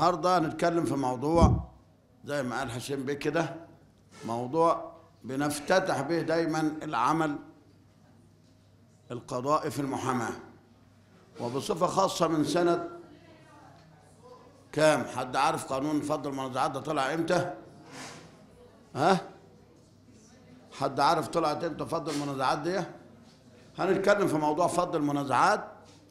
النهارده هنتكلم في موضوع زي ما قال حسين بيه كده موضوع بنفتتح به دايما العمل القضائي في المحاماة وبصفة خاصة من سنة كام حد عارف قانون فض المنازعات ده طلع امتى ها حد عارف طلعت امتى فض المنازعات دي هنتكلم في موضوع فض المنازعات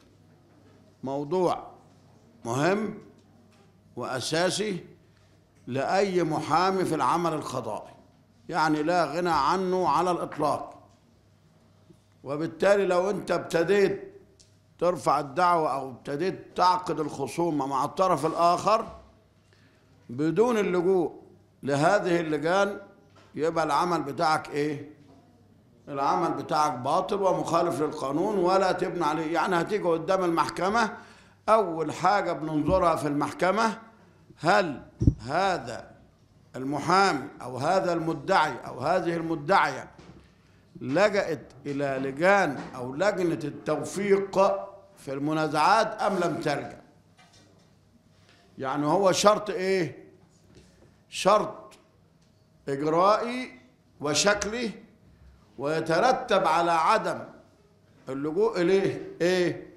موضوع مهم وأساسي لأي محامي في العمل القضائي يعني لا غنى عنه على الإطلاق وبالتالي لو أنت ابتديت ترفع الدعوة أو ابتديت تعقد الخصومة مع الطرف الآخر بدون اللجوء لهذه اللجان يبقى العمل بتاعك إيه؟ العمل بتاعك باطل ومخالف للقانون ولا تبنى عليه يعني هتيجي قدام المحكمة أول حاجة بننظرها في المحكمة هل هذا المحامي أو هذا المدعي أو هذه المدعية لجأت إلى لجان أو لجنة التوفيق في المنازعات أم لم تلجأ يعني هو شرط إيه شرط إجرائي وشكلي ويترتب على عدم اللجوء إليه إيه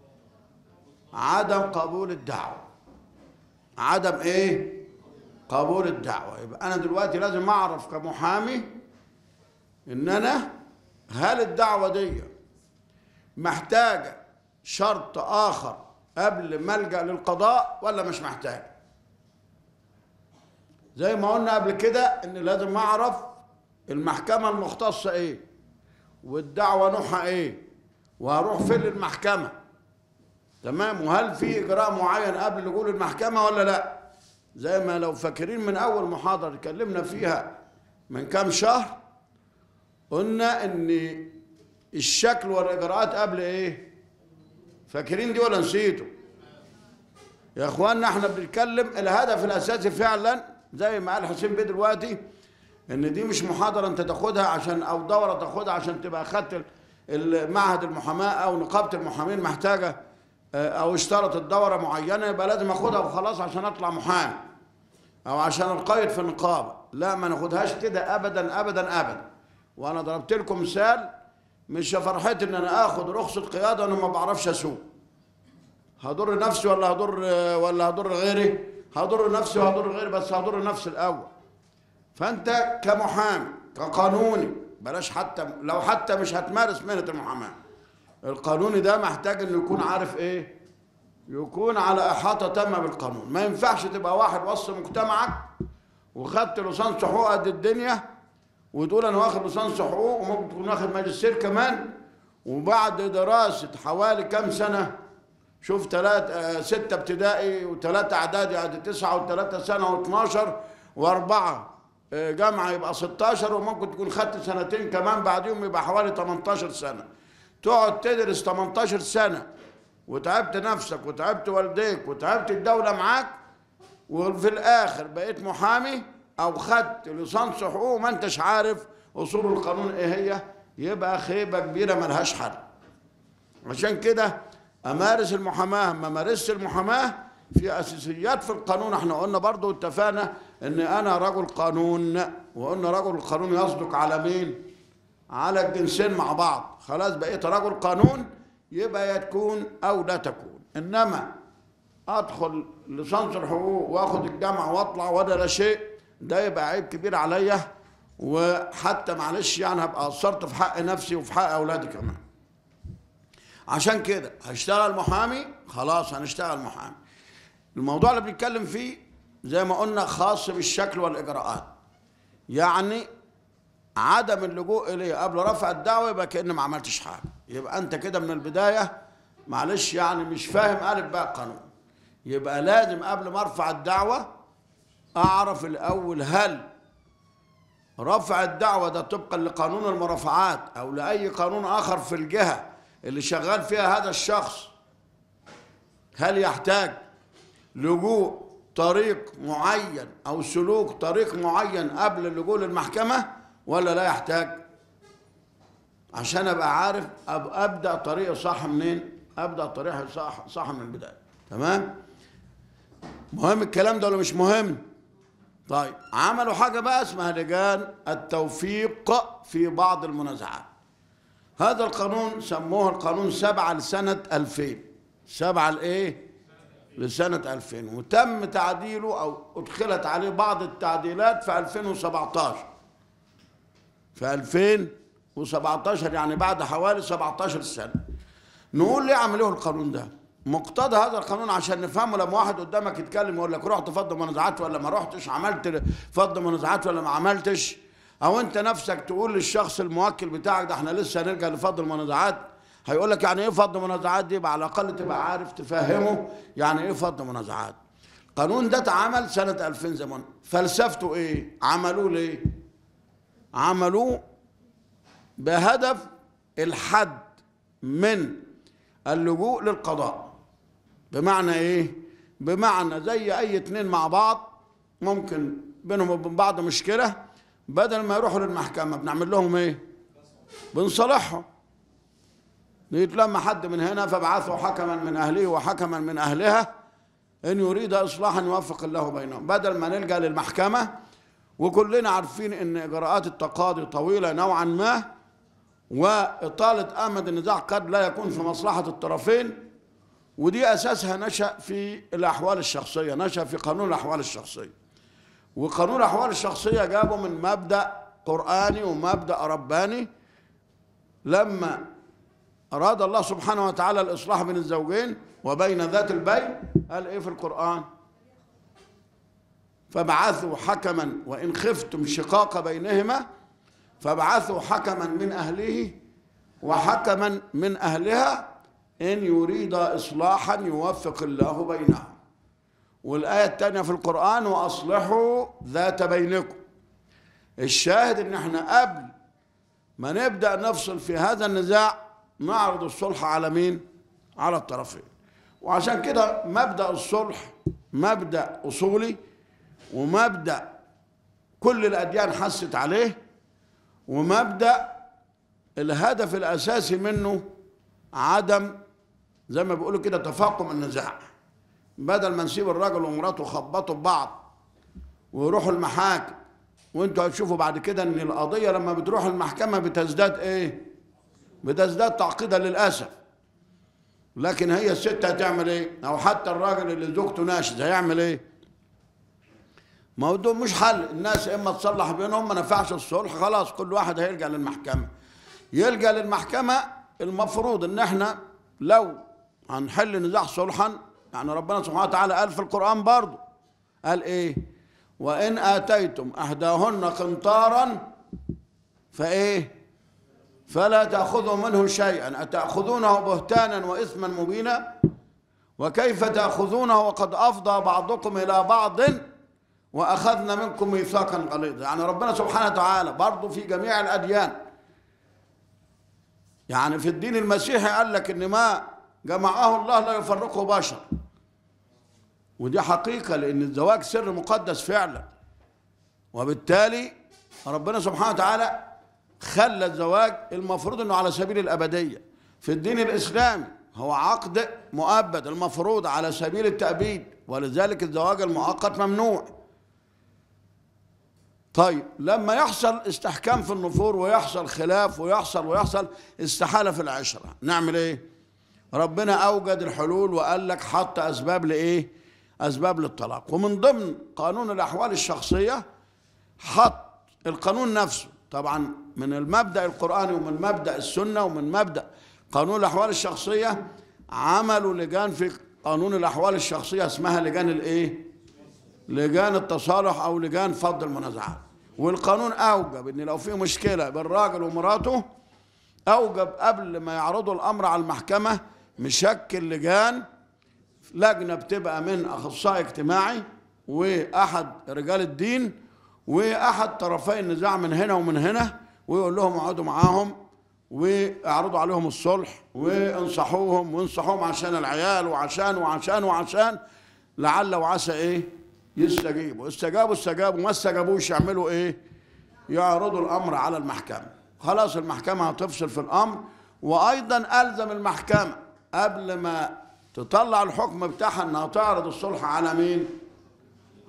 عدم قبول الدعوة عدم إيه قبول الدعوة يبقى أنا دلوقتي لازم أعرف كمحامي إن أنا هل الدعوة دي محتاجة شرط آخر قبل ما ألجأ للقضاء ولا مش محتاج زي ما قلنا قبل كده إن لازم أعرف المحكمة المختصة إيه والدعوة نوعها إيه وهروح فين للمحكمة تمام وهل في إجراء معين قبل لجوء المحكمة ولا لا زي ما لو فاكرين من أول محاضرة اتكلمنا فيها من كام شهر قلنا ان الشكل والاجراءات قبل ايه فاكرين دي ولا نسيتوا يا اخواننا احنا بنتكلم الهدف الاساسي فعلا زي ما قال حسين بيه دلوقتي ان دي مش محاضره انت تاخدها عشان او دوره تاخدها عشان تبقى خدت معهد المحاماه او نقابه المحامين محتاجه او اشترط الدوره معينه يبقى لازم اخدها وخلاص عشان اطلع محامي او عشان القيد في النقابه لا ما ناخدهاش كده ابدا ابدا ابدا وانا ضربت لكم مثال مش فرحتي ان انا اخد رخصه قياده وانا ما بعرفش اسوق هضر نفسي ولا هضر ولا هضر غيري هضر نفسي وهضر غيري بس هضر نفسي الاول فانت كمحامي كقانوني بلاش حتى لو حتى مش هتمارس مهنه المحاماه القانوني ده محتاج انه يكون عارف ايه يكون على احاطه تامه بالقانون ما ينفعش تبقى واحد وسط مجتمعك وخدت لسانس حقوق قد الدنيا وتقول انا واخد لسانس حقوق وممكن تكون واخد ماجستير كمان وبعد دراسه حوالي كام سنه شوف ثلاث ستة ابتدائي وثلاثة اعدادي يعني تسعة وثلاثة سنة و12 واربعة جامعة يبقى 16 وممكن تكون خدت سنتين كمان بعديهم يبقى حوالي 18 سنة تقعد تدرس 18 سنة وتعبت نفسك وتعبت والديك وتعبت الدولة معاك وفي الآخر بقيت محامي او خدت لسانس حقوق ما انتش عارف اصول القانون ايه هي يبقى خيبه كبيره ملهاش حل عشان كده امارس المحاماه ما مارسش المحاماه في اساسيات في القانون احنا قلنا برضو اتفقنا ان انا رجل قانون وقلنا رجل القانون يصدق على مين على الجنسين مع بعض خلاص بقيت رجل قانون يبقى يا تكون او لا تكون انما ادخل لسانس الحقوق واخد الجامعه واطلع ولا لا شيء ده يبقى عيب كبير عليا وحتى معلش يعني هبقى قصرت في حق نفسي وفي حق اولادي كمان عشان كده هشتغل محامي خلاص هنشتغل محامي الموضوع اللي بنتكلم فيه زي ما قلنا خاص بالشكل والاجراءات يعني عدم اللجوء اليه قبل رفع الدعوه يبقى كأن ما عملتش حاجه يبقى انت كده من البدايه معلش يعني مش فاهم الف بقى القانون يبقى لازم قبل ما ارفع الدعوه أعرف الأول هل رفع الدعوة ده طبقا لقانون المرافعات أو لأي قانون آخر في الجهة اللي شغال فيها هذا الشخص هل يحتاج لجوء طريق معين أو سلوك طريق معين قبل اللجوء للمحكمة ولا لا يحتاج عشان أبقى عارف أبدأ طريقي صح منين أبدأ طريقي صح, صح من البداية تمام مهم الكلام ده ولا مش مهم طيب عملوا حاجة بقى اسمها لجان التوفيق في بعض المنازعات هذا القانون سموه القانون سبعة لسنة 2000 سبعة لإيه؟ لسنة 2000 وتم تعديله أو أدخلت عليه بعض التعديلات في 2017 في 2017 يعني بعد حوالي 17 سنة نقول ليه عملوه القانون ده مقتضى هذا القانون عشان نفهمه لما واحد قدامك يتكلم يقول لك رحت فض منازعات ولا ما رحتش عملت فض منازعات ولا ما عملتش او انت نفسك تقول للشخص الموكل بتاعك ده احنا لسه هنرجع لفض المنازعات هيقول لك يعني ايه فض منازعات دي يبقى على الاقل تبقى عارف تفهمه يعني ايه فض منازعات القانون ده اتعمل سنة 2000 زمان فلسفته ايه عملوه ليه عملوه بهدف الحد من اللجوء للقضاء بمعنى ايه بمعنى زي اي اتنين مع بعض ممكن بينهم وبين بعض مشكله بدل ما يروحوا للمحكمه بنعمل لهم ايه بنصالحهم يتلم حد من هنا فابعثوا حكما من اهله وحكما من اهلها ان يريد اصلاحا يوفق الله بينهم بدل ما نلجا للمحكمه وكلنا عارفين ان اجراءات التقاضي طويله نوعا ما واطاله امد النزاع قد لا يكون في مصلحه الطرفين ودي اساسها نشا في الاحوال الشخصيه نشا في قانون الاحوال الشخصيه وقانون الاحوال الشخصيه جابه من مبدا قراني ومبدا رباني لما اراد الله سبحانه وتعالى الاصلاح بين الزوجين وبين ذات البين قال ايه في القران فابعثوا حكما وان خفتم شقاق بينهما فابعثوا حكما من اهله وحكما من اهلها ان يريد اصلاحا يوفق الله بينهم والايه الثانيه في القران واصلحوا ذات بينكم الشاهد ان احنا قبل ما نبدا نفصل في هذا النزاع نعرض الصلح على مين على الطرفين وعشان كده مبدا الصلح مبدا اصولي ومبدا كل الاديان حست عليه ومبدا الهدف الاساسي منه عدم زي ما بيقولوا كده تفاقم النزاع بدل ما نسيب الراجل ومراته يخبطوا ببعض ويروحوا المحاكم وانتوا هتشوفوا بعد كده ان القضيه لما بتروح المحكمه بتزداد ايه؟ بتزداد تعقيدا للاسف لكن هي الست هتعمل ايه؟ او حتى الراجل اللي زوجته ناشز هيعمل ايه؟ موضوع مش حل الناس اما تصلح بينهم ما نفعش الصلح خلاص كل واحد هيلجا للمحكمه يلجا للمحكمه المفروض ان احنا لو هنحل نزاع صلحا يعني ربنا سبحانه وتعالى قال في القران برضه قال ايه وان اتيتم احداهن قنطارا فايه فلا تاخذوا منه شيئا اتاخذونه بهتانا واثما مبينا وكيف تاخذونه وقد افضى بعضكم الى بعض واخذنا منكم ميثاقا غليظا يعني ربنا سبحانه وتعالى برضه في جميع الاديان يعني في الدين المسيحي قال لك ان ما جمعه الله لا يفرقه بشر ودي حقيقه لان الزواج سر مقدس فعلا وبالتالي ربنا سبحانه وتعالى خلى الزواج المفروض انه على سبيل الابديه في الدين الاسلامي هو عقد مؤبد المفروض على سبيل التأبيد ولذلك الزواج المؤقت ممنوع طيب لما يحصل استحكام في النفور ويحصل خلاف ويحصل ويحصل استحالة في العشرة نعمل ايه ربنا اوجد الحلول وقال لك حط اسباب لايه اسباب للطلاق ومن ضمن قانون الاحوال الشخصية حط القانون نفسه طبعا من المبدأ القرآني ومن مبدأ السنة ومن مبدأ قانون الاحوال الشخصية عملوا لجان في قانون الاحوال الشخصية اسمها لجان الايه لجان التصالح او لجان فض المنازعات والقانون اوجب ان لو في مشكله بين راجل ومراته اوجب قبل ما يعرضوا الامر على المحكمه مشكل لجان لجنه بتبقى من اخصائي اجتماعي واحد رجال الدين واحد طرفي النزاع من هنا ومن هنا ويقول لهم اقعدوا معاهم ويعرضوا عليهم الصلح وانصحوهم وانصحوهم عشان العيال وعشان وعشان وعشان لعل وعسى ايه يستجيبوا استجابوا استجابوا ما استجابوش يعملوا ايه يعرضوا الامر على المحكمه خلاص المحكمه هتفصل في الامر وايضا الزم المحكمه قبل ما تطلع الحكم بتاعها انها تعرض الصلح على مين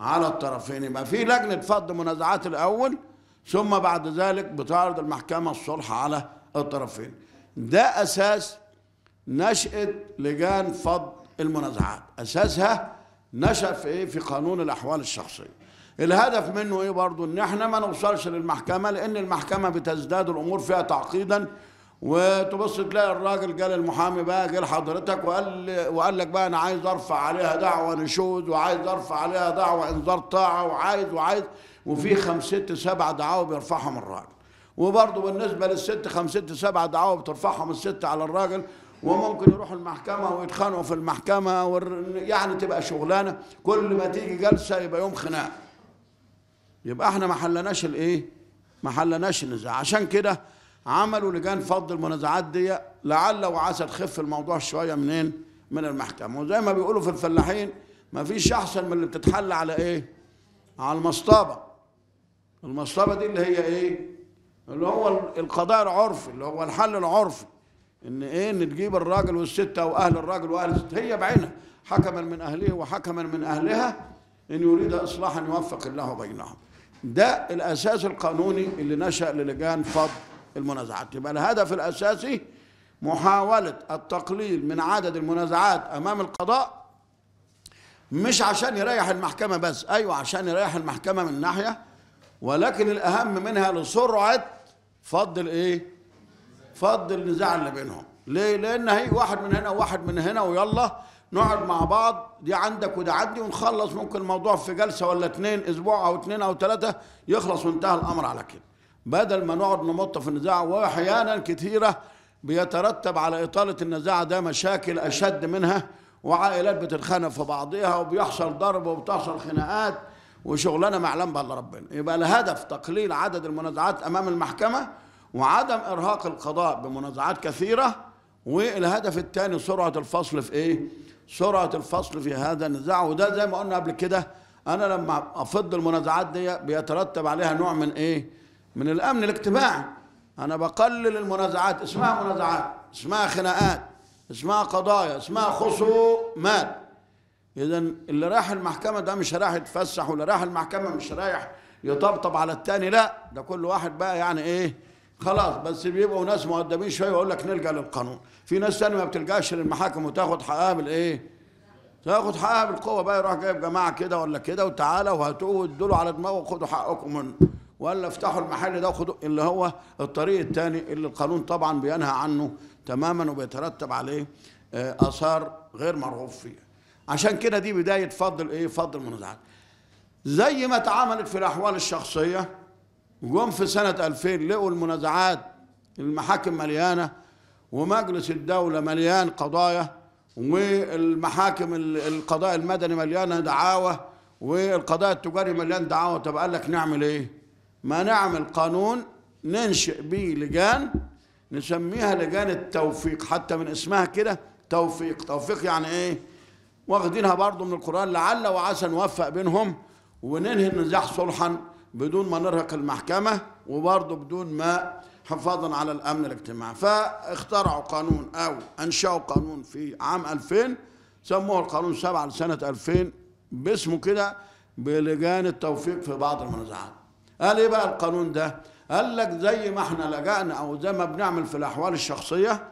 على الطرفين يبقى في لجنة فض منازعات الأول ثم بعد ذلك بتعرض المحكمة الصلح على الطرفين ده أساس نشأة لجان فض المنازعات أساسها نشأ في إيه في قانون الأحوال الشخصية الهدف منه إيه برضو إن إحنا ما نوصلش للمحكمة لأن المحكمة بتزداد الأمور فيها تعقيدا وتبص تلاقي الراجل جال المحامي بقى جه لحضرتك وقال وقال لك بقى انا عايز ارفع عليها دعوه نشوز وعايز ارفع عليها دعوه انذار طاعه وعايز وعايز وفي خمس ست سبع دعاوى بيرفعهم الراجل وبرضه بالنسبه للست خمس ست سبع دعاوى بترفعهم الست على الراجل وممكن يروحوا المحكمه ويتخانقوا في المحكمه ور... يعني تبقى شغلانه كل ما تيجي جلسه يبقى يوم خناق يبقى احنا ما حلناش الايه ما حلناش النزاع عشان كده عملوا لجان فض المنازعات دي لعل وعسى تخف الموضوع شويه منين من المحكمه وزي ما بيقولوا في الفلاحين ما فيش احسن من اللي بتتحل على ايه على المصطبه المصطبه دي اللي هي ايه اللي هو القضاء العرفي اللي هو الحل العرفي ان ايه ان تجيب الراجل والست او اهل الراجل واهل الست هي بعينها حكما من اهله وحكما من اهلها ان يريد اصلاحا يوفق الله بينهم ده الاساس القانوني اللي نشا للجان فض المنازعات يبقى الهدف الاساسي محاوله التقليل من عدد المنازعات امام القضاء مش عشان يريح المحكمه بس ايوه عشان يريح المحكمه من ناحيه ولكن الاهم منها لسرعه فض الايه فض النزاع اللي بينهم ليه لان هيجي واحد من هنا وواحد من هنا ويلا نقعد مع بعض دي عندك وده عندي ونخلص ممكن الموضوع في جلسه ولا اتنين اسبوع او اتنين او ثلاثه يخلص وانتهى الامر على كده بدل ما نقعد نمط في النزاع واحيانا كثيره بيترتب على اطاله النزاع ده مشاكل اشد منها وعائلات بتتخانق في بعضها وبيحصل ضرب وبتحصل خناقات وشغلانه معلم بالله ربنا يبقى الهدف تقليل عدد المنازعات امام المحكمه وعدم ارهاق القضاء بمنازعات كثيره والهدف الثاني سرعه الفصل في ايه سرعه الفصل في هذا النزاع وده زي ما قلنا قبل كده انا لما افض المنازعات دي بيترتب عليها نوع من ايه من الامن الاجتماعي انا بقلل المنازعات اسمها منازعات اسمها خناقات اسمها قضايا اسمها خصومات اذا اللي راح المحكمه ده مش رايح يتفسح واللي راح المحكمه مش رايح يطبطب على التاني لا ده كل واحد بقى يعني ايه خلاص بس بيبقوا ناس مؤدبين شويه ويقول لك نلجا للقانون في ناس ثانيه ما بتلجاش للمحاكم وتاخد حقها بالايه تاخد حقها بالقوه بقى يروح جايب جماعه كده ولا كده وتعالى وهاتوه وادوا له على دماغه وخدوا حقكم منه ولا افتحوا المحل ده وخدوا اللي هو الطريق الثاني اللي القانون طبعا بينهى عنه تماما وبيترتب عليه اثار غير مرغوب فيها عشان كده دي بدايه فضل ايه فضل المنازعات زي ما اتعاملت في الاحوال الشخصيه جم في سنه 2000 لقوا المنازعات المحاكم مليانه ومجلس الدوله مليان قضايا والمحاكم القضاء المدني مليانه دعاوى والقضاء التجاري مليان دعاوى طب قال لك نعمل ايه؟ ما نعمل قانون ننشئ به لجان نسميها لجان التوفيق حتى من اسمها كده توفيق توفيق يعني ايه واخدينها برضو من القرآن لعل وعسى نوفق بينهم وننهي النزاع صلحا بدون ما نرهق المحكمة وبرضو بدون ما حفاظا على الأمن الاجتماعي فاخترعوا قانون أو أنشأوا قانون في عام 2000 سموه القانون 7 لسنة 2000 باسمه كده بلجان التوفيق في بعض المنازعات قال ايه بقى القانون ده قال لك زي ما احنا لجأنا او زي ما بنعمل في الاحوال الشخصيه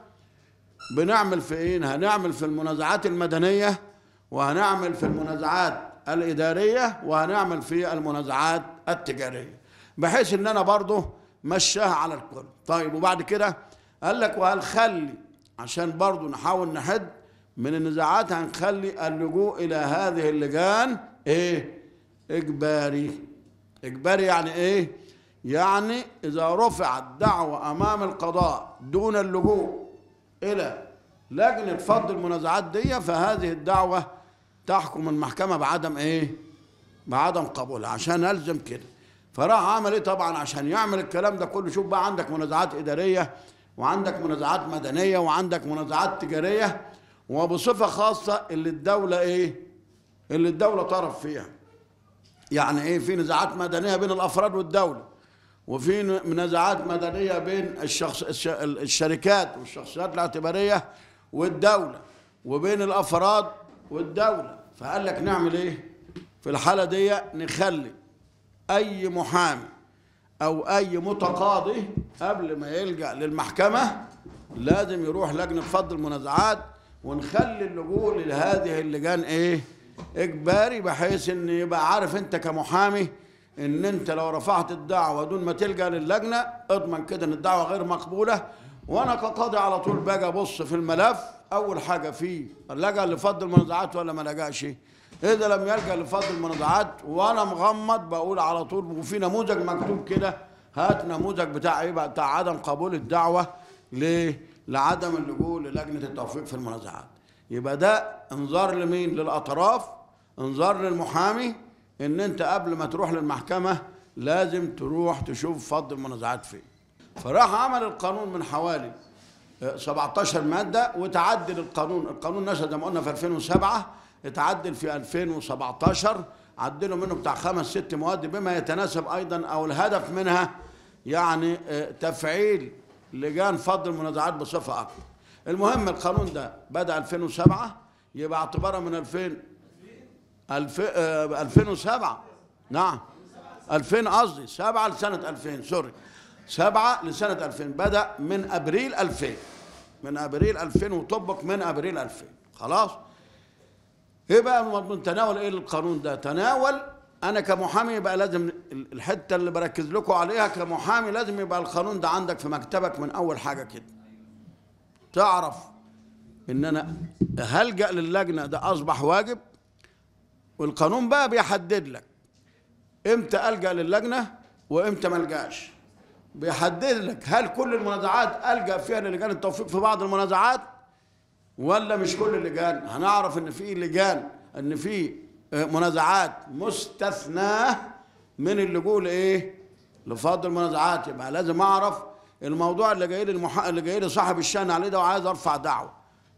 بنعمل في ايه هنعمل في المنازعات المدنيه وهنعمل في المنازعات الاداريه وهنعمل في المنازعات التجاريه بحيث ان انا برضه مشاها على الكل طيب وبعد كده قال لك وهنخلي عشان برضه نحاول نحد من النزاعات هنخلي اللجوء الى هذه اللجان ايه اجباري اجباري يعني ايه يعني اذا رفعت دعوه امام القضاء دون اللجوء الى لجنه فض المنازعات دي فهذه الدعوه تحكم المحكمه بعدم ايه بعدم قبولها عشان الزم كده فراح عمل ايه طبعا عشان يعمل الكلام ده كله شوف بقى عندك منازعات اداريه وعندك منازعات مدنيه وعندك منازعات تجاريه وبصفه خاصه اللي الدوله ايه اللي الدوله طرف فيها يعني ايه في نزاعات مدنيه بين الافراد والدوله وفي نزاعات مدنيه بين الشخص الشركات والشخصيات الاعتباريه والدوله وبين الافراد والدوله فقال لك نعمل ايه في الحالة دي نخلي أي محامي أو أي متقاضي قبل ما يلجأ للمحكمة لازم يروح لجنة فض المنازعات ونخلي اللجوء لهذه اللجان إيه؟ إجباري بحيث إن يبقى عارف أنت كمحامي إن أنت لو رفعت الدعوة دون ما تلجأ للجنة اضمن كده إن الدعوة غير مقبولة وأنا كقاضي على طول باجي أبص في الملف أول حاجة فيه لجأ لفض المنازعات ولا ما لجأش إذا لم يلجأ لفض المنازعات وأنا مغمض بقول على طول وفي نموذج مكتوب كده هات نموذج بتاع إيه بقى بتاع عدم قبول الدعوة ليه؟ لعدم اللجوء للجنة التوفيق في المنازعات يبقى ده انذار لمين؟ للأطراف انذار للمحامي إن أنت قبل ما تروح للمحكمة لازم تروح تشوف فض المنازعات فين فراح عمل القانون من حوالي 17 مادة وتعدل القانون القانون نشأ زي ما قلنا في 2007 اتعدل في 2017 عدلوا منه بتاع خمس ست مواد بما يتناسب أيضا أو الهدف منها يعني تفعيل لجان فض المنازعات بصفة أكبر المهم القانون ده بدأ 2007 يبقى اعتبارا من 2000 2007 نعم 2000 قصدي 7 لسنة 2000 سوري 7 لسنة 2000 بدأ من أبريل 2000 من أبريل 2000 وطبق من أبريل 2000 خلاص ايه بقى من تناول ايه القانون ده تناول انا كمحامي يبقى لازم الحته اللي بركز لكم عليها كمحامي لازم يبقى القانون ده عندك في مكتبك من اول حاجه كده تعرف ان انا هلجا للجنه ده اصبح واجب والقانون بقى بيحدد لك امتى الجا للجنه وامتى ما الجاش بيحدد لك هل كل المنازعات الجا فيها للجان التوفيق في بعض المنازعات ولا مش كل اللجان هنعرف ان في لجان ان في منازعات مستثناه من اللجوء لايه لفض المنازعات يبقى لازم اعرف الموضوع اللي جاي لي المح... اللي جاي لي صاحب الشان عليه ده وعايز ارفع دعوه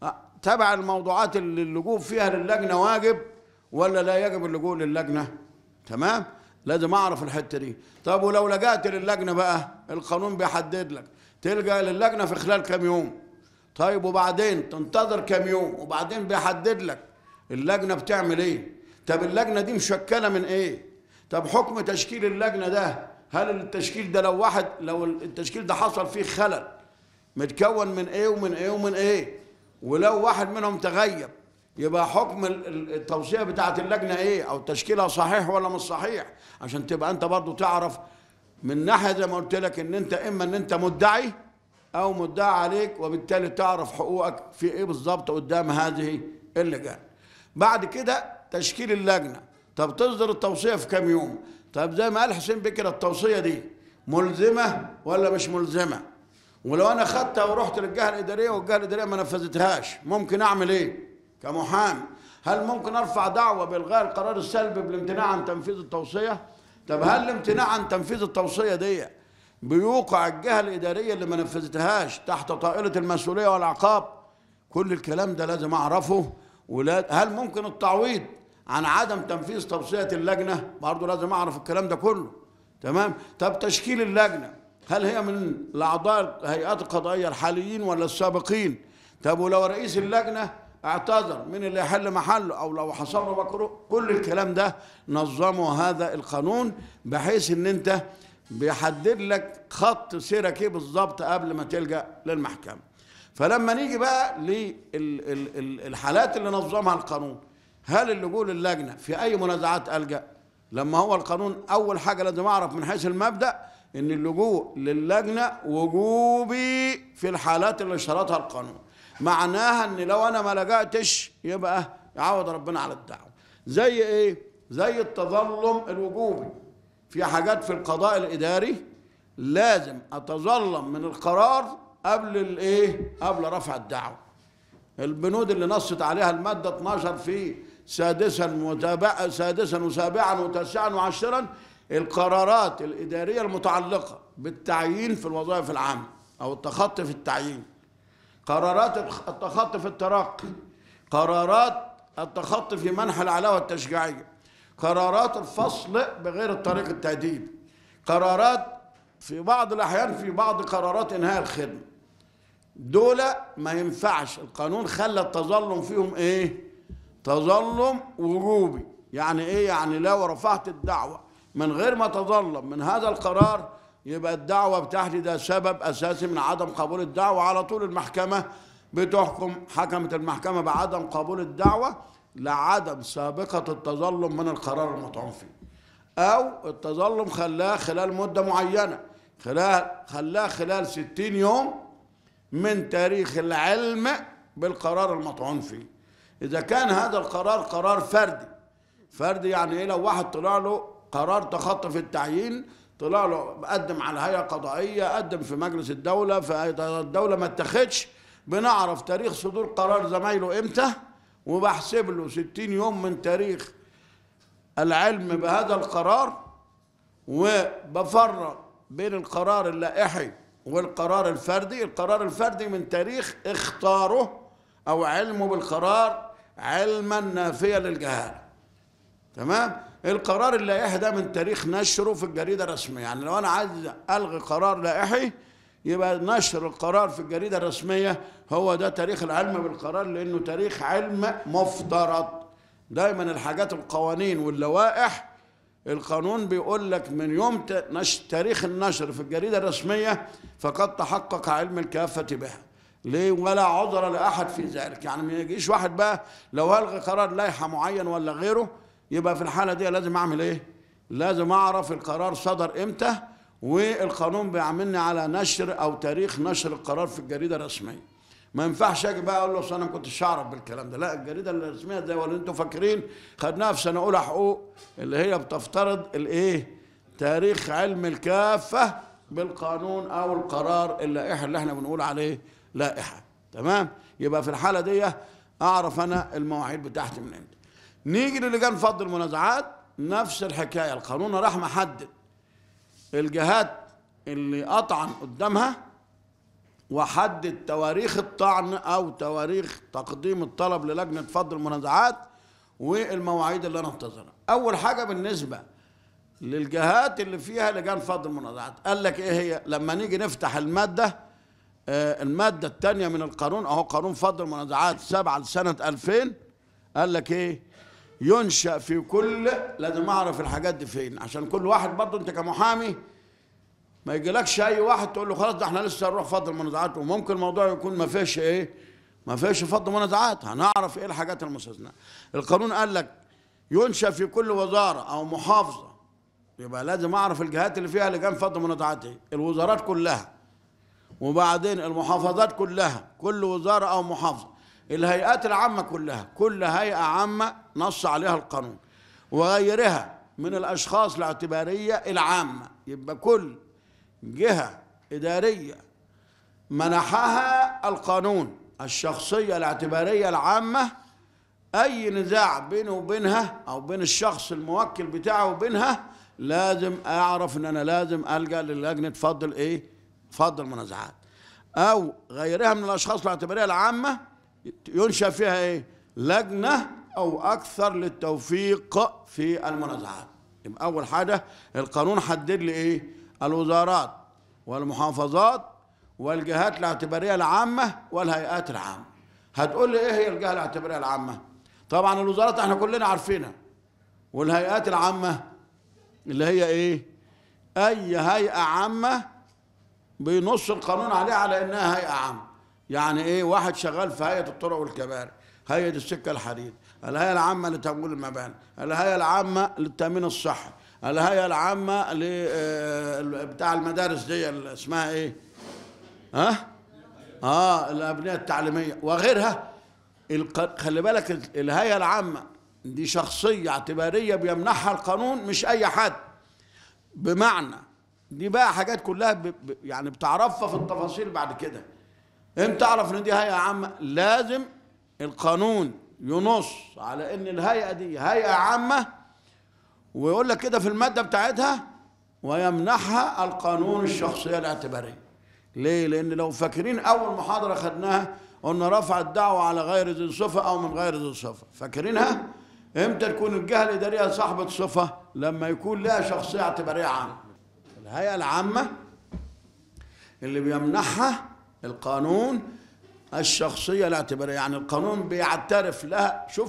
تبع الموضوعات اللي اللجوء فيها للجنه واجب ولا لا يجب اللجوء للجنه تمام لازم اعرف الحته دي طب ولو لجأت للجنه بقى القانون بيحدد لك تلجأ للجنه في خلال كام يوم طيب وبعدين تنتظر كام يوم وبعدين بيحدد لك اللجنه بتعمل ايه طب اللجنه دي مشكله من ايه طب حكم تشكيل اللجنه ده هل التشكيل ده لو واحد لو التشكيل ده حصل فيه خلل متكون من ايه ومن ايه ومن ايه ولو واحد منهم تغيب يبقى حكم التوصيه بتاعه اللجنه ايه او تشكيلها صحيح ولا مش صحيح عشان تبقى انت برضو تعرف من ناحيه زي ما قلت لك ان انت اما ان انت مدعي او مدعى عليك وبالتالي تعرف حقوقك في ايه بالظبط قدام هذه اللجان بعد كده تشكيل اللجنه طب تصدر التوصيه في كام يوم طب زي ما قال حسين بكر التوصيه دي ملزمه ولا مش ملزمه ولو انا خدتها ورحت للجهه الاداريه والجهه الاداريه ما نفذتهاش ممكن اعمل ايه كمحامي هل ممكن ارفع دعوه بالغاء القرار السلبي بالامتناع عن تنفيذ التوصيه طب هل الامتناع عن تنفيذ التوصيه دي بيوقع الجهة الإدارية اللي ما نفذتهاش تحت طائلة المسؤولية والعقاب كل الكلام ده لازم أعرفه ولا هل ممكن التعويض عن عدم تنفيذ توصية اللجنة برضه لازم أعرف الكلام ده كله تمام طب تشكيل اللجنة هل هي من الأعضاء الهيئات القضائية الحاليين ولا السابقين طب ولو رئيس اللجنة اعتذر من اللي يحل محله او لو حصل له مكروه كل الكلام ده نظمه هذا القانون بحيث ان انت بيحدد لك خط سيرك ايه بالظبط قبل ما تلجا للمحكمه فلما نيجي بقى للحالات اللي نظمها القانون هل اللجوء للجنه في اي منازعات الجا لما هو القانون اول حاجه لازم اعرف من حيث المبدا ان اللجوء للجنه وجوبي في الحالات اللي اشترطها القانون معناها ان لو انا ما لجأتش يبقى يعوض ربنا على الدعوه زي ايه زي التظلم الوجوبي في حاجات في القضاء الاداري لازم اتظلم من القرار قبل الايه قبل رفع الدعوه البنود اللي نصت عليها الماده 12 في سادسا متابعا سادسا وسابعا وتاسعا وعشرا القرارات الاداريه المتعلقه بالتعيين في الوظائف العامه او التخطي في التعيين قرارات التخطي في الترقي قرارات التخطي في منح العلاوه التشجيعيه قرارات الفصل بغير الطريق التأديبي قرارات في بعض الأحيان في بعض قرارات إنهاء الخدمة دول ما ينفعش القانون خلى التظلم فيهم إيه تظلم وجوبي يعني ايه يعني لو رفعت الدعوة من غير ما تظلم من هذا القرار يبقى الدعوة بتاعتي ده سبب أساسي من عدم قبول الدعوة على طول المحكمة بتحكم حكمت المحكمة بعدم قبول الدعوة لعدم سابقة التظلم من القرار المطعون فيه أو التظلم خلاه خلال مدة معينة خلال خلاه خلال 60 يوم من تاريخ العلم بالقرار المطعون فيه إذا كان هذا القرار قرار فردي فردي يعني إيه لو واحد طلع له قرار تخطي في التعيين طلع له قدم على هيئة قضائية قدم في مجلس الدولة فالدولة ما اتخذش بنعرف تاريخ صدور قرار زمايله امتى وبحسب له 60 يوم من تاريخ العلم بهذا القرار وبفرق بين القرار اللائحي والقرار الفردي القرار الفردي من تاريخ اختاره او علمه بالقرار علما نافيا للجهاله تمام القرار اللائحي ده من تاريخ نشره في الجريده الرسميه يعني لو انا عايز الغي قرار لائحي يبقى نشر القرار في الجريده الرسميه هو ده تاريخ العلم بالقرار لانه تاريخ علم مفترض دايما الحاجات القوانين واللوائح القانون بيقول لك من يوم نشر تاريخ النشر في الجريده الرسميه فقد تحقق علم الكافه بها ليه ولا عذر لاحد في ذلك يعني ما يجيش واحد بقى لو الغي قرار لائحه معين ولا غيره يبقى في الحاله دي لازم اعمل ايه لازم اعرف القرار صدر امتى والقانون بيعملني على نشر او تاريخ نشر القرار في الجريده الرسميه ما ينفعش اجي بقى اقول له اصل انا ما كنتش اعرف بالكلام ده لا الجريده الرسميه زي ما انتم فاكرين خدناها في سنه اولى حقوق اللي هي بتفترض الايه تاريخ علم الكافه بالقانون او القرار اللائحه اللي احنا بنقول عليه لائحه تمام يبقى في الحاله دي اعرف انا المواعيد بتاعتي من امتى نيجي للجان فض المنازعات نفس الحكايه القانون راح محدد الجهات اللي اطعن قدامها وحدد تواريخ الطعن او تواريخ تقديم الطلب للجنه فض المنازعات والمواعيد اللي انا انتظرها اول حاجه بالنسبه للجهات اللي فيها لجان فض المنازعات قال لك ايه هي لما نيجي نفتح الماده آه الماده الثانيه من القانون اهو قانون فض المنازعات 7 لسنه 2000 قال لك ايه ينشا في كل لازم اعرف الحاجات دي فين عشان كل واحد برضه انت كمحامي ما يجيلكش اي واحد تقول له خلاص ده احنا لسه هنروح فض المنازعات وممكن الموضوع يكون ما فيش ايه ما فيش فض منازعات هنعرف ايه الحاجات المستثناء القانون قال لك ينشا في كل وزاره او محافظه يبقى لازم اعرف الجهات اللي فيها لجان فض منازعات ايه الوزارات كلها وبعدين المحافظات كلها كل وزاره او محافظه الهيئات العامه كلها كل هيئه عامه نص عليها القانون وغيرها من الاشخاص الاعتباريه العامه يبقى كل جهة إدارية منحها القانون الشخصية الاعتبارية العامة أي نزاع بينه وبينها أو بين الشخص الموكل بتاعه وبينها لازم أعرف إن أنا لازم ألجأ للجنة فضل إيه؟ فضل المنازعات أو غيرها من الأشخاص الاعتبارية العامة ينشأ فيها إيه؟ لجنة أو أكثر للتوفيق في المنازعات يبقى أول حاجة القانون حدد لي إيه؟ الوزارات والمحافظات والجهات الاعتباريه العامه والهيئات العامه هتقول لي ايه هي الجهه الاعتباريه العامه طبعا الوزارات احنا كلنا عارفينها والهيئات العامه اللي هي ايه اي هيئه عامه بينص القانون عليها على انها هيئه عامه يعني ايه واحد شغال في هيئه الطرق والكباري هيئه السكه الحديد الهيئه العامه لتمويل المباني الهيئه العامه للتامين الصحي الهيئه العامه ل بتاع المدارس دي اللي اسمها ايه ها اه الابنيه التعليميه وغيرها خلي بالك الهيئه العامه دي شخصيه اعتباريه بيمنحها القانون مش اي حد بمعنى دي بقى حاجات كلها ب... ب... يعني بتعرفها في التفاصيل بعد كده امتى تعرف ان دي هيئه عامه لازم القانون ينص على ان الهيئه دي هيئه عامه ويقول لك كده في المادة بتاعتها ويمنحها القانون الشخصية الاعتبارية ليه؟ لأن لو فاكرين أول محاضرة خدناها قلنا رفع الدعوة على غير ذي صفة أو من غير ذي صفة فاكرينها؟ امتى تكون الجهة الإدارية صاحبة صفة؟ لما يكون لها شخصية اعتبارية عامة الهيئة العامة اللي بيمنحها القانون الشخصية الاعتبارية يعني القانون بيعترف لها شوف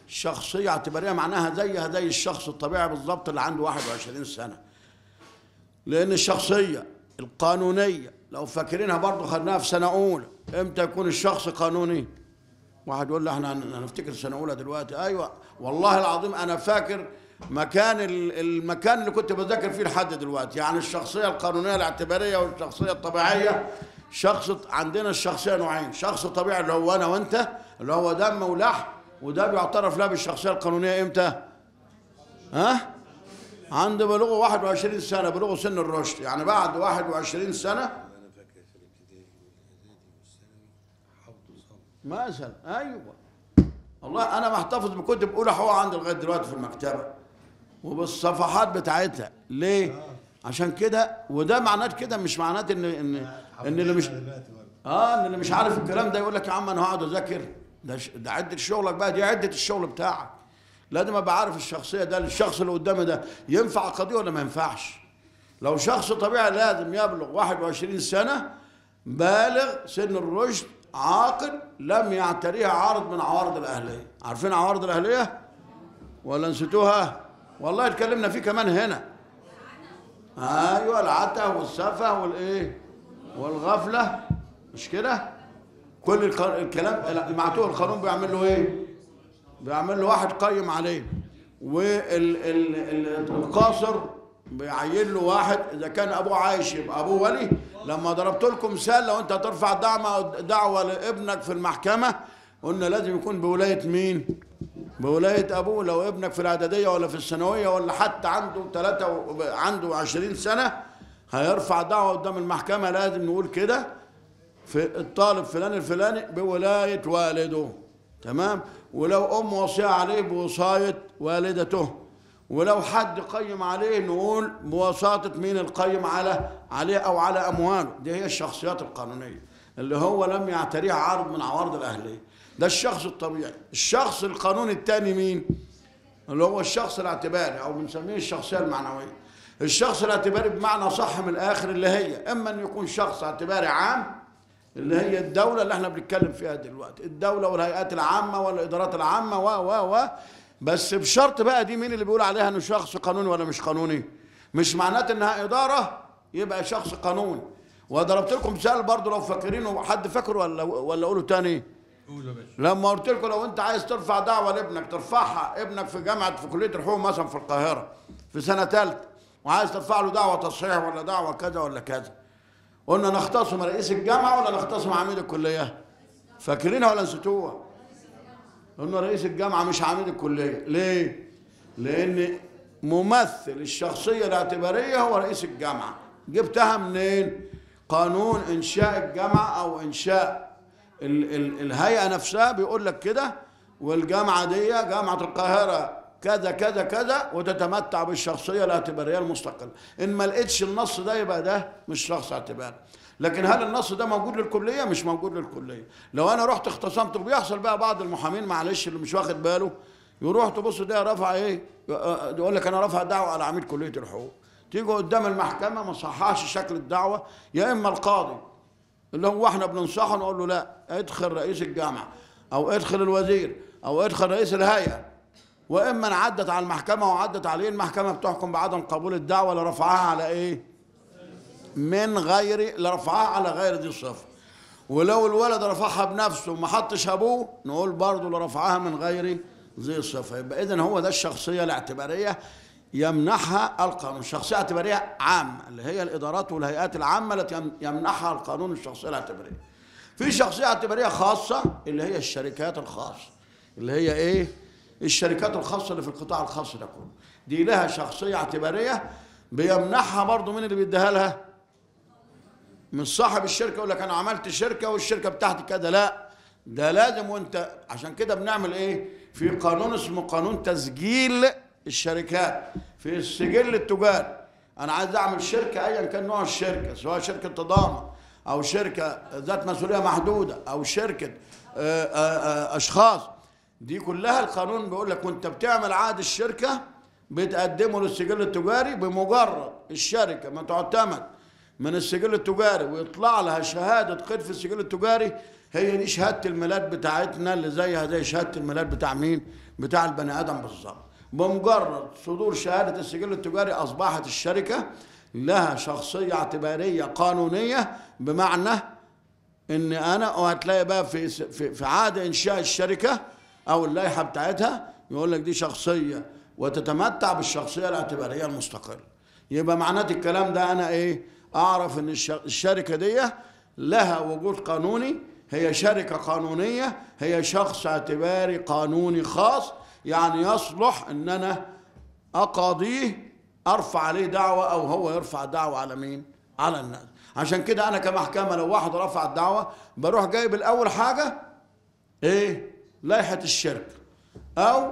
شخصية اعتبارية معناها زيها زي الشخص الطبيعي بالظبط اللي عنده 21 سنة لأن الشخصية القانونية لو فاكرينها برضه خدناها في سنة أولى إمتى يكون الشخص قانوني؟ واحد يقول لي احنا هن- هنفتكر سنة أولى دلوقتي أيوه والله العظيم أنا فاكر مكان ال- المكان اللي كنت بذاكر فيه لحد دلوقتي يعني الشخصية القانونية الاعتبارية والشخصية الطبيعية شخص عندنا الشخصية نوعين شخص طبيعي اللي هو أنا وأنت اللي هو دم ولحم وده بيعترف له بالشخصية القانونية إمتى؟ ها؟ عند بلوغه 21 سنة بلوغه سن الرشد يعني بعد 21 سنة انا فاكر في الابتدائي والاعدادي والثانوي حفظ صم مثلا ايوه والله انا محتفظ بكتب اولى حقوق عندي لغايه دلوقتي في المكتبه وبالصفحات بتاعتها ليه عشان كده وده معنات كده مش معنات ان ان ان اللي مش دلوقتي برضه اه ان اللي مش عارف الكلام ده يقول لك يا عم انا هقعد اذاكر ده ش- ده عده شغلك بقى دي عده الشغل بتاعك لازم ابقى عارف الشخصيه ده الشخص اللي قدامي ده ينفع قضيه ولا ما ينفعش لو شخص طبيعي لازم يبلغ 21 سنه بالغ سن الرشد عاقل لم يعتريها عارض من عوارض الاهليه عارفين عوارض الاهليه ولا نسيتوها والله اتكلمنا فيه كمان هنا ايوه العته والسفه والايه والغفله مش كده كل الق- الكلام المعتوه القانون بيعمل له ايه بيعمل له واحد قيم عليه والقاصر بيعين له واحد اذا كان ابوه عايش يبقى ابوه ولي لما ضربت لكم مثال لو انت هترفع دعوه دعوه لابنك في المحكمه قلنا لازم يكون بولايه مين؟ بولايه ابوه لو ابنك في الاعداديه ولا في الثانويه ولا حتى عنده ثلاثة و- عنده 20 سنه هيرفع دعوه قدام المحكمه لازم نقول كده في الطالب فلان الفلاني بولاية والده تمام ولو أم وصية عليه بوصاية والدته ولو حد قيم عليه نقول بوساطة مين القيم على عليه أو على أمواله دي هي الشخصيات القانونية اللي هو لم يعتريها عارض من عوارض الأهلية ده الشخص الطبيعي الشخص القانوني الثاني مين اللي هو الشخص الاعتباري او بنسميه الشخصيه المعنويه الشخص الاعتباري بمعنى صح من الاخر اللي هي اما ان يكون شخص اعتباري عام اللي هي الدوله اللي احنا بنتكلم فيها دلوقتي الدوله والهيئات العامه والادارات العامه و و و بس بشرط بقى دي مين اللي بيقول عليها انه شخص قانوني ولا مش قانوني مش معناته انها اداره يبقى شخص قانوني وضربت لكم مثال برضه لو فاكرينه حد فاكره ولا ولا اقوله تاني قول يا باشا لما قلت لكم لو انت عايز ترفع دعوه لابنك ترفعها ابنك في جامعه في كليه الحقوق مثلا في القاهره في سنه ثالثه وعايز ترفع له دعوه تصحيح ولا دعوه كذا ولا كذا قلنا نختصم رئيس الجامعه ولا نختصم عميد الكليه فاكرينها ولا نسيتوها قلنا رئيس الجامعه مش عميد الكليه ليه لان ممثل الشخصيه الاعتباريه هو رئيس الجامعه جبتها منين قانون انشاء الجامعه او انشاء ال ال الهيئه نفسها بيقول لك كده والجامعه دي جامعه القاهره كذا كذا كذا وتتمتع بالشخصيه الاعتباريه المستقله ان ما لقيتش النص ده يبقى ده مش شخص اعتباري لكن هل النص ده موجود للكليه مش موجود للكليه لو انا رحت اختصمت وبيحصل بقى بعض المحامين معلش اللي مش واخد باله يروح تبص ده رفع ايه يقول لك انا رفع دعوه على عميد كليه الحقوق تيجي قدام المحكمه ما صححش شكل الدعوه يا اما القاضي اللي هو احنا بننصحه نقول له لا ادخل رئيس الجامعه او ادخل الوزير او ادخل رئيس الهيئه واما ان عدت على المحكمه وعدت عليه المحكمه بتحكم بعدم قبول الدعوه لرفعها على ايه؟ من غير لرفعها على غير ذي الصفه ولو الولد رفعها بنفسه وما حطش ابوه نقول برضه لرفعها من غير ذي الصفه يبقى اذا هو ده الشخصيه الاعتباريه يمنحها القانون شخصيه اعتباريه عامه اللي هي الادارات والهيئات العامه التي يم- يمنحها القانون الشخصيه الاعتباريه في شخصيه اعتباريه خاصه اللي هي الشركات الخاصه اللي هي ايه الشركات الخاصه اللي في القطاع الخاص ده كله دي لها شخصيه اعتباريه بيمنحها برضه مين اللي بيديها لها مش صاحب الشركه يقول لك انا عملت شركه والشركه بتاعتي كذا لا ده لازم وانت عشان كده بنعمل ايه في قانون اسمه قانون تسجيل الشركات في السجل التجاري انا عايز اعمل شركه ايا كان نوع الشركه سواء شركه تضامن او شركه ذات مسؤوليه محدوده او شركه آه، آه، آه، اشخاص دي كلها القانون بيقول لك وانت بتعمل عقد الشركه بتقدمه للسجل التجاري بمجرد الشركه ما تعتمد من السجل التجاري ويطلع لها شهاده قيد في السجل التجاري هي دي شهاده الميلاد بتاعتنا اللي زيها زي شهاده الميلاد بتاع مين؟ بتاع البني ادم بالظبط. بمجرد صدور شهاده السجل التجاري اصبحت الشركه لها شخصيه اعتباريه قانونيه بمعنى ان انا وهتلاقي بقى في في في عقد انشاء الشركه او اللائحه بتاعتها يقول لك دي شخصيه وتتمتع بالشخصيه الاعتباريه المستقله يبقى معنات الكلام ده انا ايه اعرف ان الش- الشركه دي لها وجود قانوني هي شركه قانونيه هي شخص اعتباري قانوني خاص يعني يصلح ان انا اقاضيه ارفع عليه دعوه او هو يرفع دعوه على مين على الناس عشان كده انا كمحكمه لو واحد رفع الدعوه بروح جايب الاول حاجه ايه لائحه الشركه او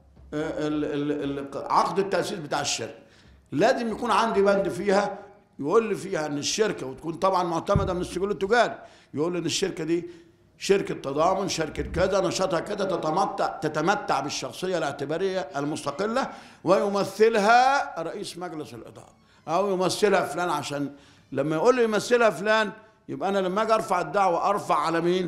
ال- ال- ال- عقد التاسيس بتاع الشركه لازم يكون عندي بند فيها يقول لي فيها ان الشركه وتكون طبعا معتمده من السجل التجاري يقول لي ان الشركه دي شركه تضامن شركه كذا نشاطها كذا تتمتع تتمتع بالشخصيه الاعتباريه المستقله ويمثلها رئيس مجلس الاداره او يمثلها فلان عشان لما يقول لي يمثلها فلان يبقى انا لما اجي ارفع الدعوه ارفع على مين؟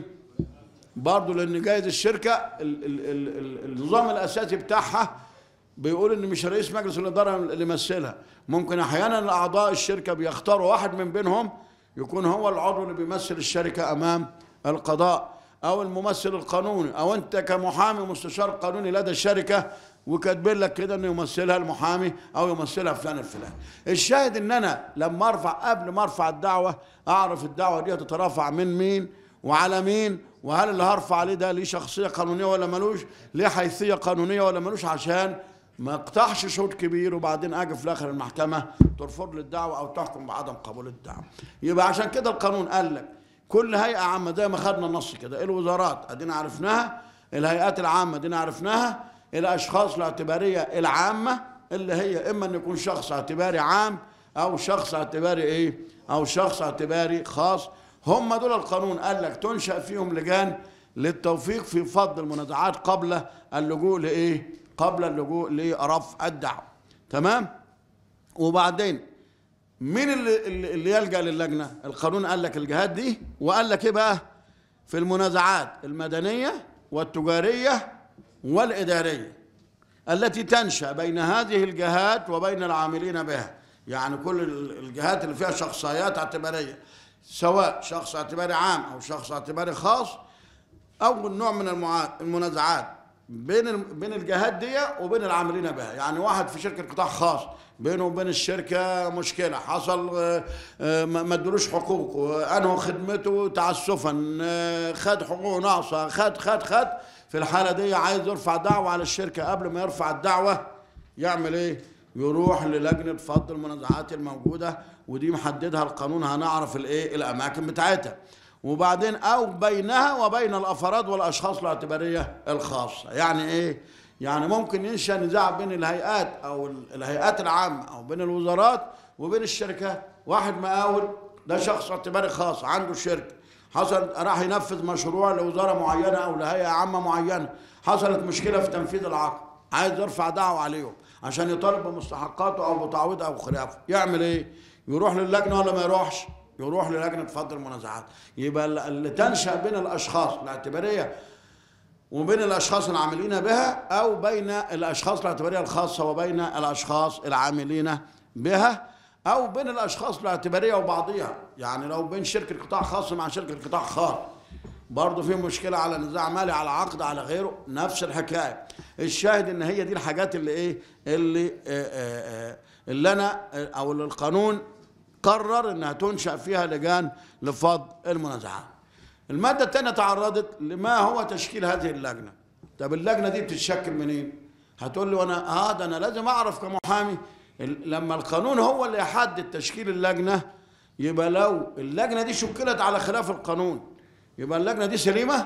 برضه لان جايز الشركه ال ال ال ال النظام الاساسي بتاعها بيقول ان مش رئيس مجلس الاداره اللي يمثلها ممكن احيانا اعضاء الشركه بيختاروا واحد من بينهم يكون هو العضو اللي بيمثل الشركه امام القضاء او الممثل القانوني او انت كمحامي مستشار قانوني لدى الشركه وكاتبين لك كده انه يمثلها المحامي او يمثلها فلان الفلاني الشاهد ان انا لما ارفع قبل ما ارفع الدعوه اعرف الدعوه دي تترفع من مين وعلى مين وهل اللي هرفع عليه ده ليه شخصيه قانونيه ولا ملوش ليه حيثيه قانونيه ولا ملوش عشان ما اقطعش شوط كبير وبعدين اجي في الاخر المحكمه ترفض لي الدعوه او تحكم بعدم قبول الدعوه يبقى عشان كده القانون قال لك كل هيئه عامه زي ما خدنا النص كده الوزارات ادينا عرفناها الهيئات العامه ادينا عرفناها الاشخاص الاعتباريه العامه اللي هي اما ان يكون شخص اعتباري عام او شخص اعتباري ايه او شخص اعتباري خاص هم دول القانون قال لك تنشا فيهم لجان للتوفيق في فض المنازعات قبل اللجوء لايه قبل اللجوء لرفع الدعوه تمام وبعدين مين اللي, اللي اللي يلجا للجنه القانون قال لك الجهات دي وقال لك ايه بقى في المنازعات المدنيه والتجاريه والاداريه التي تنشا بين هذه الجهات وبين العاملين بها يعني كل ال- الجهات اللي فيها شخصيات اعتباريه سواء شخص اعتباري عام او شخص اعتباري خاص اول نوع من المعا- المنازعات بين ال- بين الجهات دي وبين العاملين بها يعني واحد في شركه قطاع خاص بينه وبين الشركه مشكله حصل آه، آه، ما ما ادلوش حقوقه انهوا خدمته تعسفا آه، خد حقوقه ناقصه خد خد خد في الحاله دي عايز يرفع دعوه على الشركه قبل ما يرفع الدعوه يعمل ايه يروح للجنه فض المنازعات الموجوده ودي محددها القانون هنعرف الايه الاماكن بتاعتها وبعدين او بينها وبين الافراد والاشخاص الاعتباريه الخاصه يعني ايه يعني ممكن ينشا نزاع بين الهيئات او ال- الهيئات العامه او بين الوزارات وبين الشركات واحد مقاول ده شخص اعتباري خاص عنده شركه حصل راح ينفذ مشروع لوزاره معينه او لهيئه عامه معينه حصلت مشكله في تنفيذ العقد عايز يرفع دعوه عليهم عشان يطالب بمستحقاته او بتعويض او خلافه يعمل ايه يروح للجنه ولا ما يروحش يروح للجنه فض المنازعات يبقى ال- اللي تنشا بين الاشخاص الاعتباريه وبين الاشخاص العاملين بها او بين الاشخاص الاعتباريه الخاصه وبين الاشخاص العاملين بها او بين الاشخاص الاعتباريه وبعضها يعني لو بين شركه قطاع خاص مع شركه قطاع خاص برضه في مشكله على نزاع مالي على عقد على غيره نفس الحكايه الشاهد ان هي دي الحاجات اللي ايه اللي آه آه آه اللي انا آه، او اللي القانون قرر انها تنشا فيها لجان لفض المنازعات المادة الثانية تعرضت لما هو تشكيل هذه اللجنة طب اللجنة دي بتتشكل منين هتقول لي وانا اه ده انا لازم اعرف كمحامي ال- لما القانون هو اللي يحدد تشكيل اللجنة يبقى لو اللجنة دي شكلت على خلاف القانون يبقى اللجنة دي سليمة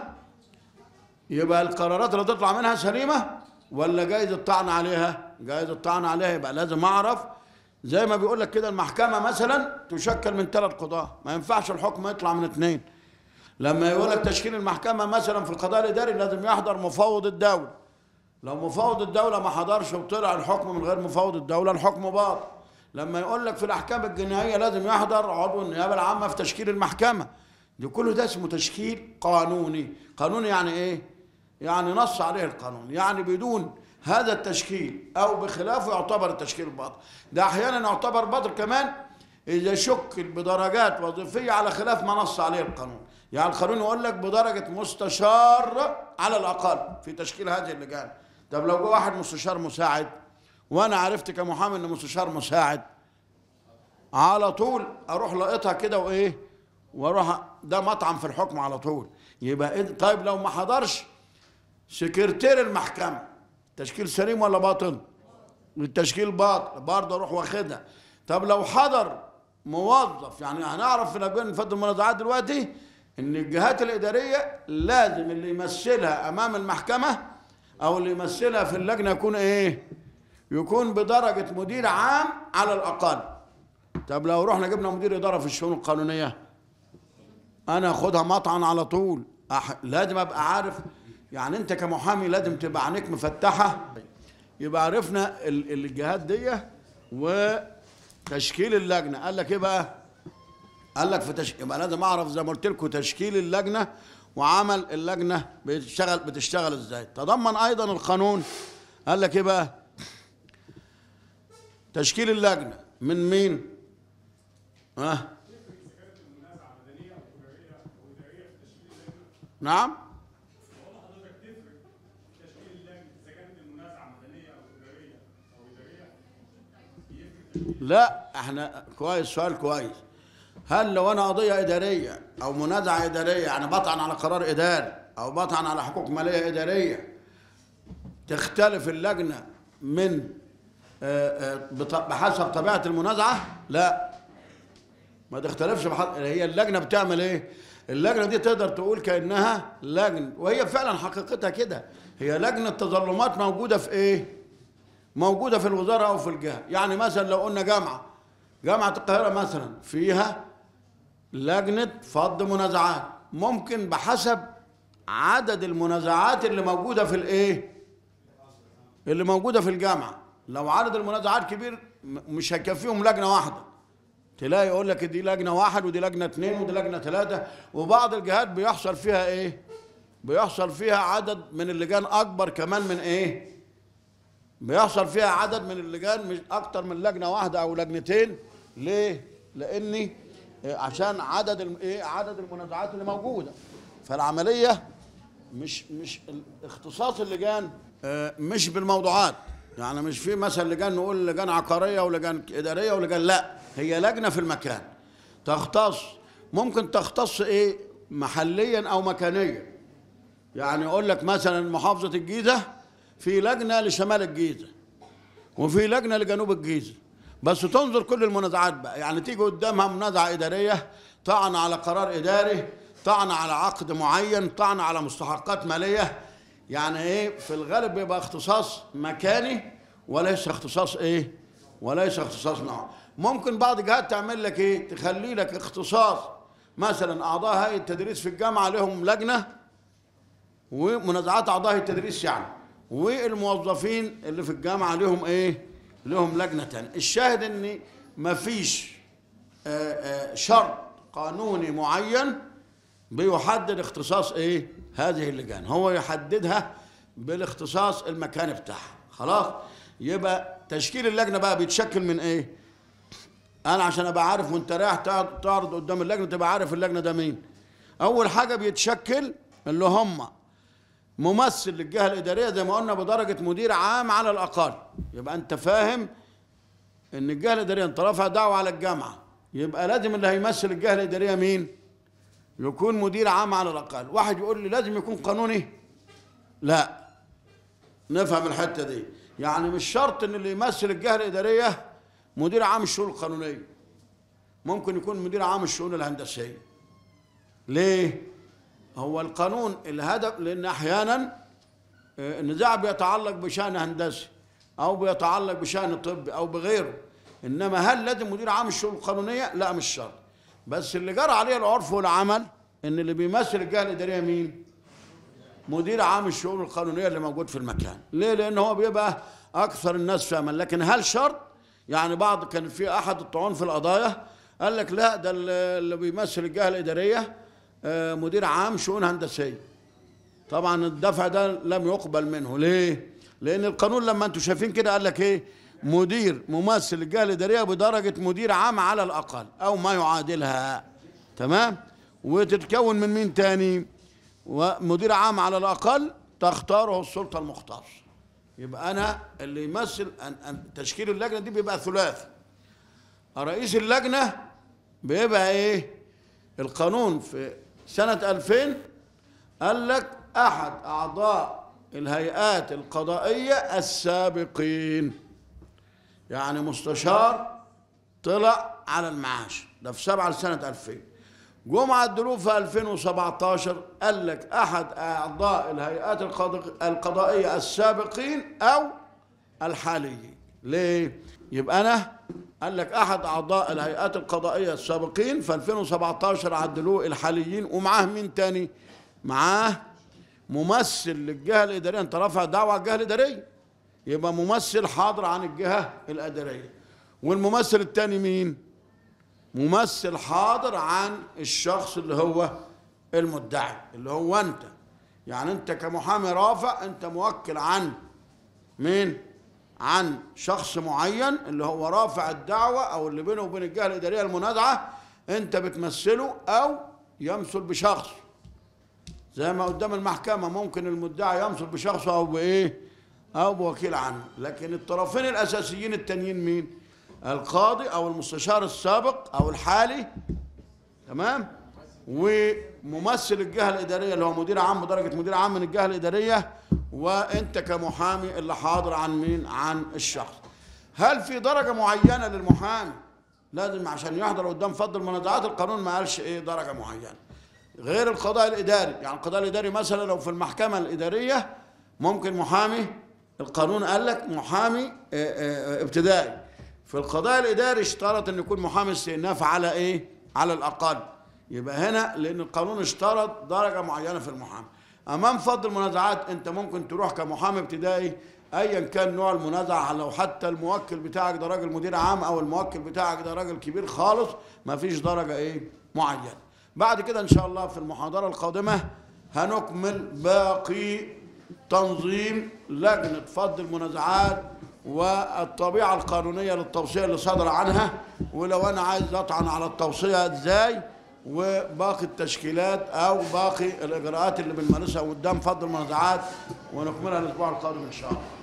يبقى القرارات اللي تطلع منها سليمة ولا جايز الطعن عليها جايز الطعن عليها يبقى لازم اعرف زي ما بيقول لك كده المحكمة مثلا تشكل من ثلاث قضاة ما ينفعش الحكم يطلع من اثنين لما يقول لك تشكيل المحكمة مثلا في القضاء الإداري لازم يحضر مفوض الدولة لو مفوض الدولة ما حضرش وطلع الحكم من غير مفوض الدولة الحكم باطل لما يقول لك في الاحكام الجنائيه لازم يحضر عضو النيابه العامه في تشكيل المحكمه دي كله ده اسمه تشكيل قانوني قانوني يعني ايه يعني نص عليه القانون يعني بدون هذا التشكيل او بخلافه يعتبر التشكيل باطل ده احيانا يعتبر باطل كمان اذا شكل بدرجات وظيفيه على خلاف ما نص عليه القانون يعني القانون يقول لك بدرجه مستشار على الاقل في تشكيل هذه اللجان طب لو جه واحد مستشار مساعد وانا عرفت كمحامي ان مستشار مساعد على طول اروح لقيتها كده وايه واروح ده مطعم في الحكم على طول يبقى إيه طيب لو ما حضرش سكرتير المحكمه تشكيل سليم ولا باطل التشكيل باطل برضه اروح واخدها طب لو حضر موظف يعني هنعرف في لجنه فضل المنازعات دلوقتي ان الجهات الاداريه لازم اللي يمثلها امام المحكمه او اللي يمثلها في اللجنه يكون ايه يكون بدرجه مدير عام على الاقل طب لو رحنا جبنا مدير اداره في الشؤون القانونيه انا اخدها مطعن على طول أح... لازم ابقى عارف يعني انت كمحامي لازم تبقى عينيك مفتحه يبقى عرفنا ال- الجهات دي وتشكيل اللجنه قال لك ايه بقى قال لك في تش... يبقى لازم اعرف زي ما قلت لكم تشكيل اللجنه وعمل اللجنه بتشتغل بتشتغل ازاي تضمن ايضا القانون قال لك ايه بقى تشكيل اللجنه من مين ها نعم لا احنا كويس سؤال كويس هل لو انا قضيه اداريه او منازعه اداريه يعني بطعن على قرار اداري او بطعن على حقوق ماليه اداريه تختلف اللجنه من آه، آه، بط- بحسب طبيعه المنازعه لا ما تختلفش بحد هي اللجنه بتعمل ايه اللجنه دي تقدر تقول كانها لجنه وهي فعلا حقيقتها كده هي لجنه تظلمات موجوده في ايه موجوده في الوزاره او في الجهه يعني مثلا لو قلنا جامعه جامعه القاهره مثلا فيها لجنه فض منازعات ممكن بحسب عدد المنازعات اللي موجوده في الايه اللي موجوده في الجامعه لو عدد المنازعات كبير م- مش هيكفيهم لجنه واحده تلاقي يقول لك دي لجنه واحد ودي لجنه اثنين ودي لجنه ثلاثه وبعض الجهات بيحصل فيها ايه؟ بيحصل فيها عدد من اللجان اكبر كمان من ايه؟ بيحصل فيها عدد من اللجان مش اكتر من لجنه واحده او لجنتين ليه؟ لاني إيه، عشان عدد الم- ايه عدد المنازعات اللي موجوده فالعمليه مش مش ال- اختصاص اللجان آه، مش بالموضوعات يعني مش في مثلا لجان نقول لجان عقاريه ولجان اداريه ولجان لا هي لجنه في المكان تختص ممكن تختص ايه محليا او مكانيا يعني يقول لك مثلا محافظه الجيزه في لجنه لشمال الجيزه وفي لجنه لجنوب الجيزه بس تنظر كل المنازعات بقى يعني تيجي قدامها منازعه اداريه طعن على قرار اداري طعن على عقد معين طعن على مستحقات ماليه يعني ايه في الغالب بيبقى اختصاص مكاني وليس اختصاص ايه وليس اختصاص نوع ممكن بعض الجهات تعمل لك ايه تخلي لك اختصاص مثلا اعضاء هيئه التدريس في الجامعه لهم لجنه ومنازعات اعضاء التدريس يعني والموظفين اللي في الجامعه لهم ايه لهم لجنه تانية الشاهد ان مفيش آه، آه، شرط قانوني معين بيحدد اختصاص ايه هذه اللجان هو يحددها بالاختصاص المكاني بتاعها خلاص يبقى تشكيل اللجنه بقى بيتشكل من ايه انا عشان ابقى عارف وانت رايح تعرض تعرض قدام اللجنه تبقى عارف اللجنه ده مين اول حاجه بيتشكل اللي هم ممثل للجهه الاداريه زي ما قلنا بدرجه مدير عام على الاقل يبقى انت فاهم ان الجهه الاداريه انت رافع دعوه على الجامعه يبقى لازم اللي هيمثل الجهه الاداريه مين يكون مدير عام على الاقل واحد يقول لي لازم يكون قانوني لا نفهم الحته دي يعني مش شرط ان اللي يمثل الجهه الاداريه مدير عام الشؤون القانونيه ممكن يكون مدير عام الشؤون الهندسيه ليه هو القانون الهدف لان احيانا آه، النزاع بيتعلق بشان هندسي او بيتعلق بشان طبي او بغيره انما هل لازم مدير عام الشؤون القانونيه لا مش شرط بس اللي جرى عليه العرف والعمل ان اللي بيمثل الجهه الاداريه مين مدير عام الشؤون القانونيه اللي موجود في المكان ليه لان هو بيبقى اكثر الناس فهما لكن هل شرط يعني بعض كان في احد الطعون في القضايا قال لك لا ده اللي اللي بيمثل الجهه الاداريه آه، مدير عام شؤون هندسيه طبعا الدفع ده لم يقبل منه ليه لان القانون لما انتم شايفين كده قال لك ايه مدير ممثل الجهه الاداريه بدرجه مدير عام على الاقل او ما يعادلها تمام وتتكون من مين تاني ومدير عام على الاقل تختاره السلطه المختصه يبقى انا اللي يمثل أن أن تشكيل اللجنه دي بيبقى ثلاثي رئيس اللجنه بيبقى ايه القانون في سنه 2000 قال لك احد اعضاء الهيئات القضائيه السابقين يعني مستشار طلع على المعاش ده في سبعة لسنة 2000 جم عدلوه في 2017 قال لك أحد أعضاء الهيئات القض- القضائية السابقين أو الحاليين ليه؟ يبقى أنا قال لك أحد أعضاء الهيئات القضائية السابقين في 2017 عدلوه الحاليين ومعاه مين تاني؟ معاه ممثل للجهة الإدارية أنت رافع دعوة على الجهة الإدارية يبقى ممثل حاضر عن الجهة الإدارية والممثل الثاني مين؟ ممثل حاضر عن الشخص اللي هو المدعي اللي هو أنت يعني أنت كمحامي رافع أنت موكل عن مين؟ عن شخص معين اللي هو رافع الدعوة أو اللي بينه وبين الجهة الإدارية المنازعة أنت بتمثله أو يمثل بشخص زي ما قدام المحكمة ممكن المدعي يمثل بشخصه أو بإيه؟ أو بوكيل عنه، لكن الطرفين الأساسيين التانيين مين؟ القاضي أو المستشار السابق أو الحالي تمام؟ وممثل الجهة الإدارية اللي هو مدير عام بدرجة مدير عام من الجهة الإدارية وأنت كمحامي اللي حاضر عن مين؟ عن الشخص. هل في درجة معينة للمحامي؟ لازم عشان يحضر قدام فض المنازعات القانون ما قالش إيه درجة معينة. غير القضاء الاداري يعني القضاء الاداري مثلا لو في المحكمه الاداريه ممكن محامي القانون قال لك محامي آه، آه، ابتدائي في القضاء الاداري اشترط ان يكون محامي استئناف على ايه على الاقل يبقى هنا لان القانون اشترط درجه معينه في المحامي امام فض المنازعات انت ممكن تروح كمحامي ابتدائي ايا كان نوع المنازعه لو حتى الموكل بتاعك ده راجل مدير عام او الموكل بتاعك ده راجل كبير خالص ما فيش درجه ايه معينه بعد كده ان شاء الله في المحاضره القادمه هنكمل باقي تنظيم لجنه فض المنازعات والطبيعه القانونيه للتوصيه اللي صدر عنها ولو انا عايز اطعن على التوصيه ازاي وباقي التشكيلات او باقي الاجراءات اللي بنمارسها قدام فض المنازعات ونكملها الاسبوع القادم ان شاء الله